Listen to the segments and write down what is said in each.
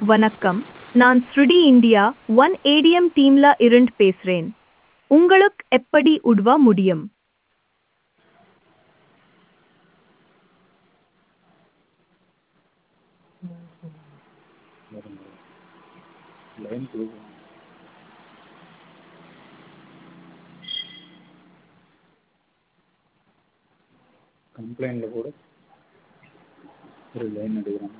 வணக்கம் நான் ஸ்ருடி இந்தியா ஒன் ஏடிஎம் டீம்ல இருந்து பேசுறேன் உங்களுக்கு எப்படி உதவ முடியும் லைன் கொடுக்கணும் கம்ப்ளைண்டில் கூட ஒரு லைன் எடுக்கிறாங்க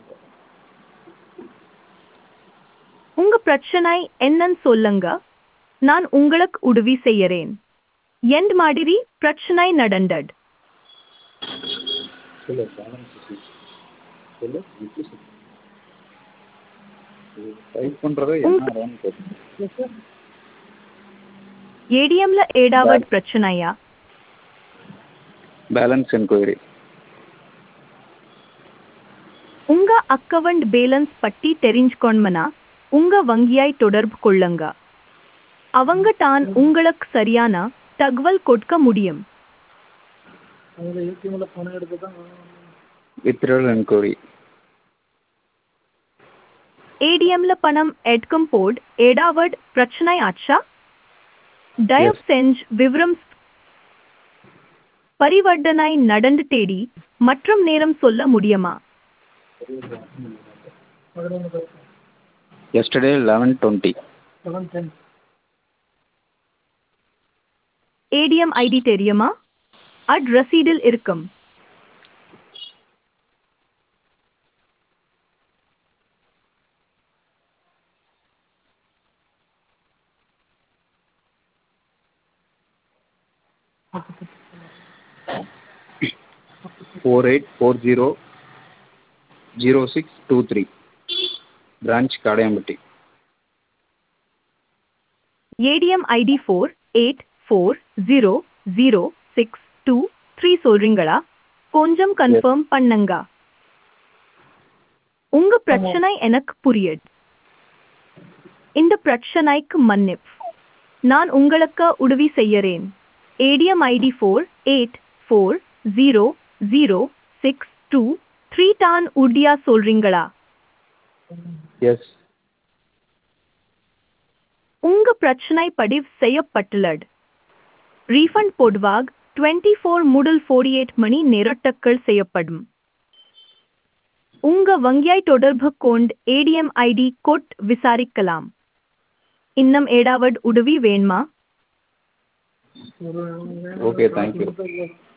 உங்க பிரச்சனை என்னன்னு சொல்லுங்க நான் உங்களுக்கு உதவி செய்யறேன் எந்த மாதிரி பிரச்சனை நடந்தது சொல்லு பேலன்ஸ் சொல்லு எப்படி சொல்லு டைப் பண்ணுறத என்ன ஆகும்னு கேட்குறேன் ஏடிஎம்ல ஏடாவது பிரச்சனையா பேலன்ஸ் என்கொயரி உங்க அக்கவுண்ட் பேலன்ஸ் பற்றி தெரிஞ்சுக்கணும்னா உங்க வங்கியாய் தொடர்பு கொள்ளுங்க அவங்க தான் உங்களுக்கு சரியான தகவல் கொடுக்க முடியும் வித்ட்ரால் என்கொயரி ஏடிஎம்ல பணம் எடுக்கும் போது ஏடாவது பிரச்சனை ஆச்சா தயவு செஞ்சு விவரம் பரிவர்த்தனை நடந்து தேடி மற்றும் நேரம் சொல்ல முடியுமா yesterday eleven twenty ATM ID தெரியுமா அட் ரசீடில் இருக்கும் four eight four zero zero six two three branch Kadayampatti ATM ID four eight four zero zero six two three சொல்றீங்களா கொஞ்சம் கன்ஃபார்ம் பண்ணுங்க உங்க பிரச்சனை எனக்கு புரியுது இந்த பிரச்சனைக்கு மன்னிப்பு நான் உங்களுக்கு உதவி செய்யறேன் ATM ID four eight four zero zero six two three டான் உடியா சொல்றீங்களா எஸ் உங்க பிரச்சனை பதிவு செய்யப்பட்டுள்ளது ரீஃபண்ட் பொதுவாக டுவெண்ட்டி ஃபோர் முதல் ஃபோர்டி எயிட் மணி நேரத்துக்குள் செய்யப்படும் உங்க வங்கியாய் தொடர்பு கொண்டு ஏடிஎம் ஐடி கோட் விசாரிக்கலாம் இன்னும் ஏடாவது உதவி வேணுமா ஓகே தேங்க்யூ